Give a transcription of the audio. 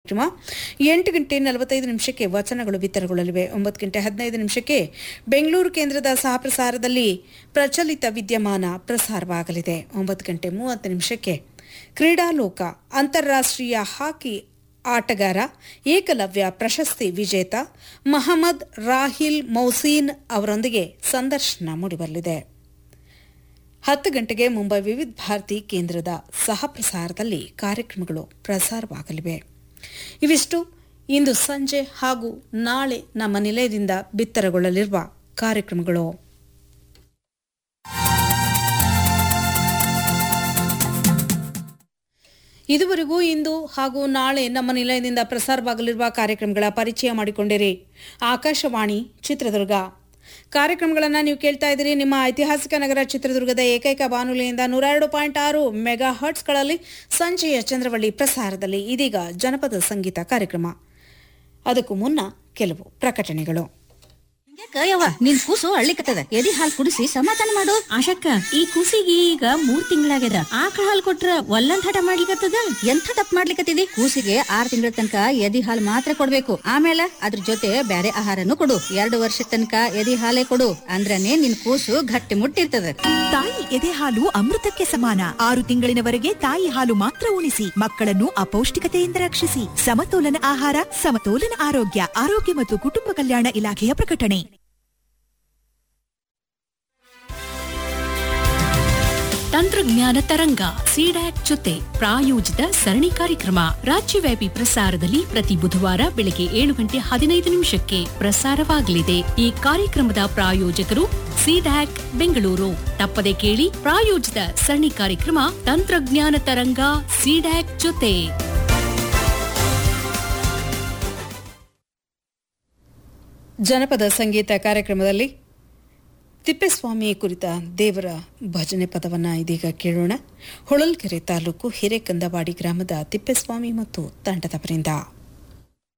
ಕಾರ್ಯಕ್ರಮ ಎಂಟು ಗಂಟೆ ನಲವತ್ತೈದು ನಿಮಿಷಕ್ಕೆ ವಚನಗಳು ಬಿತ್ತರಗೊಳ್ಳಲಿವೆ ಒಂಬತ್ತು ಗಂಟೆ ಹದಿನೈದು ನಿಮಿಷಕ್ಕೆ ಬೆಂಗಳೂರು ಕೇಂದ್ರದ ಸಹಪ್ರಸಾರದಲ್ಲಿ ಪ್ರಚಲಿತ ವಿದ್ಯಮಾನ ಪ್ರಸಾರವಾಗಲಿದೆ ಒಂಬತ್ತು ಗಂಟೆ ಮೂವತ್ತು ನಿಮಿಷಕ್ಕೆ ಕ್ರೀಡಾಲೋಕ ಅಂತಾರಾಷ್ಟ್ರೀಯ ಹಾಕಿ ಆಟಗಾರ ಏಕಲವ್ಯ ಪ್ರಶಸ್ತಿ ವಿಜೇತ ಮಹಮ್ಮದ್ ರಾಹಿಲ್ ಮೌಸೀನ್ ಅವರೊಂದಿಗೆ ಸಂದರ್ಶನ ಮೂಡಿಬರಲಿದೆ ಹತ್ತು ಗಂಟೆಗೆ ಮುಂಬೈ ವಿವಿಧ ಭಾರತಿ ಕೇಂದ್ರದ ಸಹ ಪ್ರಸಾರದಲ್ಲಿ ಕಾರ್ಯಕ್ರಮಗಳು ಪ್ರಸಾರವಾಗಲಿವೆ ಇವಿಷ್ಟು ಇಂದು ಸಂಜೆ ಹಾಗೂ ನಾಳೆ ನಮ್ಮ ನಿಲಯದಿಂದ ಬಿತ್ತರಗೊಳ್ಳಲಿರುವ ಕಾರ್ಯಕ್ರಮಗಳು ಇದುವರೆಗೂ ಇಂದು ಹಾಗೂ ನಾಳೆ ನಮ್ಮ ನಿಲಯದಿಂದ ಪ್ರಸಾರವಾಗಲಿರುವ ಕಾರ್ಯಕ್ರಮಗಳ ಪರಿಚಯ ಮಾಡಿಕೊಂಡಿರಿ ಆಕಾಶವಾಣಿ ಚಿತ್ರದುರ್ಗ ಕಾರ್ಯಕ್ರಮಗಳನ್ನು ನೀವು ಕೇಳ್ತಾ ಇದ್ದೀರಿ ನಿಮ್ಮ ಐತಿಹಾಸಿಕ ನಗರ ಚಿತ್ರದುರ್ಗದ ಏಕೈಕ ಬಾನುಲಿಯಿಂದ ನೂರ ಎರಡು ಪಾಯಿಂಟ್ ಆರು ಮೆಗಾ ಹರ್ಟ್ಸ್ಗಳಲ್ಲಿ ಸಂಜೆಯ ಚಂದ್ರವಳ್ಳಿ ಪ್ರಸಾರದಲ್ಲಿ ಇದೀಗ ಜನಪದ ಸಂಗೀತ ಕಾರ್ಯಕ್ರಮ ಅದಕ್ಕೂ ಮುನ್ನ ಕೆಲವು ಪ್ರಕಟಣೆಗಳು ಯಾಕಯ್ಯವ್ವ ನಿನ್ ಕೂಸು ಅಳ್ಳಿಕತ್ತದ ಎದಿ ಹಾಲ್ ಕುಡಿಸಿ ಸಮಾಧಾನ ಮಾಡು ಆಶಕ್ಕ ಈ ಕೂಸಿಗೆ ಈಗ ಮೂರ್ ತಿಂಗಳಾಗ್ಯದ ಆಕಳ ಹಾಲ್ ಕೊಟ್ರ ಒಲ್ಲಂದ್ ಹಠ ಮಾಡ್ಲಿಕತ್ತದ ಎಂಥ ತಪ್ಪು ಮಾಡ್ಲಿಕತ್ತಿದಿ ಕೂಸಿಗೆ ಆರ್ ತಿಂಗಳ ತನಕ ಎದಿ ಹಾಲ್ ಮಾತ್ರ ಕೊಡ್ಬೇಕು ಆಮೇಲೆ ಅದ್ರ ಜೊತೆ ಬ್ಯಾರೆ ಆಹಾರನು ಕೊಡು ಎರಡು ವರ್ಷ ತನಕ ಎದಿ ಹಾಲೇ ಕೊಡು ಅಂದ್ರನೇ ನಿನ್ ಕೂಸು ಗಟ್ಟಿ ಮುಟ್ಟಿರ್ತದ ತಾಯಿ ಎದೆ ಹಾಲು ಅಮೃತಕ್ಕೆ ಸಮಾನ ಆರು ತಿಂಗಳಿನವರೆಗೆ ತಾಯಿ ಹಾಲು ಮಾತ್ರ ಉಣಿಸಿ ಮಕ್ಕಳನ್ನು ಅಪೌಷ್ಟಿಕತೆಯಿಂದ ರಕ್ಷಿಸಿ ಸಮತೋಲನ ಆಹಾರ ಸಮತೋಲನ ಆರೋಗ್ಯ ಆರೋಗ್ಯ ಮತ್ತು ಕುಟುಂಬ ಕಲ್ಯಾಣ ಇಲಾಖೆಯ ಪ್ರಕಟಣೆ ತಂತ್ರಜ್ಞಾನ ತರಂಗ ಸಿಡ್ಯಾಕ್ ಜೊತೆ ಪ್ರಾಯೋಜಿತ ಸರಣಿ ಕಾರ್ಯಕ್ರಮ ರಾಜ್ಯವ್ಯಾಪಿ ಪ್ರಸಾರದಲ್ಲಿ ಪ್ರತಿ ಬುಧವಾರ ಬೆಳಗ್ಗೆ ಏಳು ಗಂಟೆ ಹದಿನೈದು ನಿಮಿಷಕ್ಕೆ ಪ್ರಸಾರವಾಗಲಿದೆ ಈ ಕಾರ್ಯಕ್ರಮದ ಪ್ರಾಯೋಜಕರು ಸಿಡ್ಯಾಕ್ ಬೆಂಗಳೂರು ತಪ್ಪದೆ ಕೇಳಿ ಪ್ರಾಯೋಜಿತ ಸರಣಿ ಕಾರ್ಯಕ್ರಮ ತಂತ್ರಜ್ಞಾನ ತರಂಗ ಸಿಡ್ಯಾಕ್ ಜೊತೆ ಜನಪದ ಸಂಗೀತ ಕಾರ್ಯಕ್ರಮದಲ್ಲಿ ತಿಪ್ಪೇಸ್ವಾಮಿ ಕುರಿತ ದೇವರ ಭಜನೆ ಪದವನ್ನು ಇದೀಗ ಕೇಳೋಣ ಹೊಳಲ್ಕೆರೆ ತಾಲೂಕು ಹಿರೇಕಂದವಾಡಿ ಗ್ರಾಮದ ತಿಪ್ಪೇಸ್ವಾಮಿ ಮತ್ತು ತಂಡದವರಿಂದ